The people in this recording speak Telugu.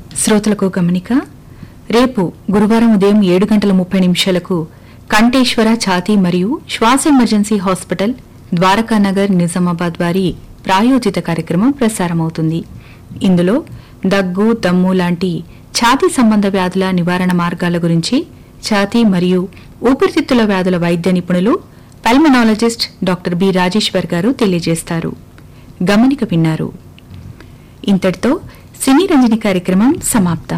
శ్రోతలకు గమనిక రేపు గురువారం ఉదయం ఏడు గంటల ముప్పై నిమిషాలకు కంఠేశ్వర ఛాతీ మరియు శ్వాస ఎమర్జెన్సీ హాస్పిటల్ ద్వారకానగర్ నిజామాబాద్ వారి ప్రాయోజిత కార్యక్రమం ప్రసారమవుతుంది ఇందులో దగ్గు దమ్ము లాంటి ఛాతీ సంబంధ వ్యాధుల నివారణ మార్గాల గురించి ఛాతీ మరియు ఊపిరితిత్తుల వ్యాధుల వైద్య నిపుణులు పల్మనాలజిస్ట్ డాక్టర్ బి రాజేశ్వర్ గారు తెలియజేస్తారు గమనిక విన్నారు ఇంతటితో సినీ రంజని కార్యక్రమం సమాప్తం